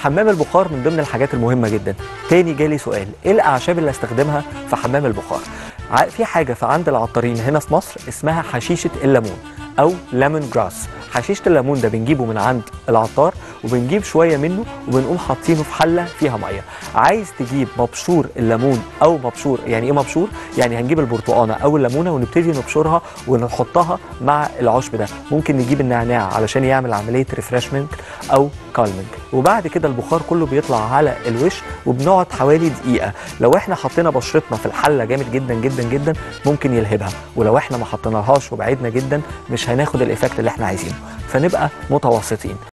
حمام البخار من ضمن الحاجات المهمه جدا تاني جالي سؤال ايه الاعشاب اللي استخدمها في حمام البخار ع- في حاجه في عند العطارين هنا في مصر اسمها حشيشه الليمون او ليمون جراس حشيشه الليمون ده بنجيبه من عند العطار وبنجيب شويه منه وبنقوم حاطينه في حله فيها ميه عايز تجيب مبشور الليمون او مبشور يعني ايه مبشور يعني هنجيب البرتقانه او الليمونه ونبتدي نبشرها ونحطها مع العشب ده ممكن نجيب النعناع علشان يعمل عمليه ريفرشمنت او كالمنج وبعد كده البخار كله بيطلع على الوش وبنقعد حوالي دقيقه لو احنا حطينا بشرتنا في الحله جامد جدا جدا جدا ممكن يلهبها ولو احنا ما حطيناهاش وبعدنا جدا مش هناخد الايفكت اللي احنا عايزينه فنبقى متوسطين